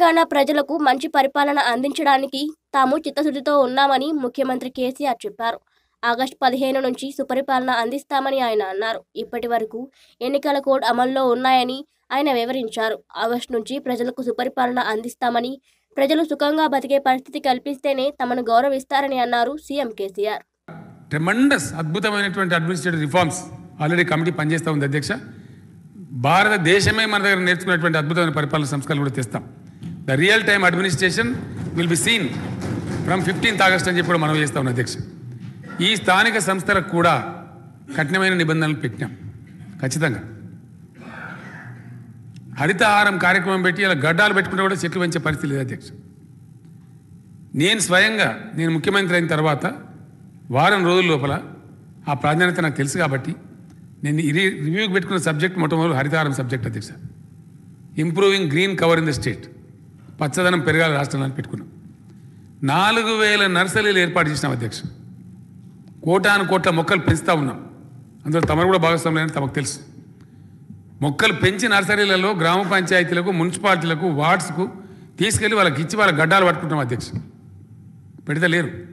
తెలంగాణ ప్రజలకు మంచి పరిపాలన అందించడానికి తాము చిత్తశుద్ధితో ఉన్నామని ముఖ్యమంత్రి కేసీఆర్ చెప్పారు ఆగస్టు పదిహేను నుంచి సుపరిపాలన అందిస్తామని ఆయన అన్నారు ఇప్పటి వరకు ఎన్నికల కోడ్ అమల్లో ఉన్నాయని ఆయన వివరించారు ఆగస్టు నుంచి ప్రజలకు సుపరిపాలన అందిస్తామని ప్రజలు సుఖంగా బతికే పరిస్థితి కల్పిస్తేనే తమను గౌరవిస్తారని అన్నారు సీఎం కేసీఆర్ ట్రెమండస్ అద్భుతమైనటువంటి అడ్మినిస్ట్రేటివ్ రిఫార్మ్స్ ఆల్రెడీ కమిటీ పనిచేస్తూ ఉంది అధ్యక్ష భారతదేశమే మన దగ్గర నేర్చుకున్నటువంటి అద్భుతమైన పరిపాలన సంస్కరణలు కూడా తెస్తాం the real time administration will be seen from fifteenth August అని చెప్పి కూడా మనం చేస్తా ఉన్నాం అధ్యక్ష ఈ స్థానిక సంస్థలకు కూడా కఠినమైన నిబంధనలు పెట్టినాం ఖచ్చితంగా హరితహారం కార్యక్రమం పెట్టి ఇలా గడ్డాలు పెట్టుకుంటే కూడా చెట్లు పెంచే పరిస్థితి లేదు అధ్యక్ష నేను స్వయంగా నేను ముఖ్యమంత్రి అయిన తర్వాత వారం రోజుల లోపల ఆ ప్రాధాన్యత నాకు తెలుసు కాబట్టి నేను ఇది రివ్యూకి పెట్టుకున్న సబ్జెక్ట్ మొట్టమొదటి హరితహారం సబ్జెక్ట్ అధ్యక్ష improving green cover in the state పచ్చదనం పెరగాలి రాష్ట్రంలో అని పెట్టుకున్నాం నాలుగు వేల నర్సరీలు ఏర్పాటు చేసినాం అధ్యక్ష కోటాను కోట్ల మొక్కలు పెంచుతా ఉన్నాం అందులో తమరు కూడా భాగస్వామ్యం తమకు తెలుసు మొక్కలు పెంచి నర్సరీలలో గ్రామ పంచాయతీలకు మున్సిపాలిటీలకు వార్డ్స్కు తీసుకెళ్ళి వాళ్ళకి ఇచ్చి వాళ్ళ గడ్డాలు పట్టుకుంటాం అధ్యక్ష పెడితే లేరు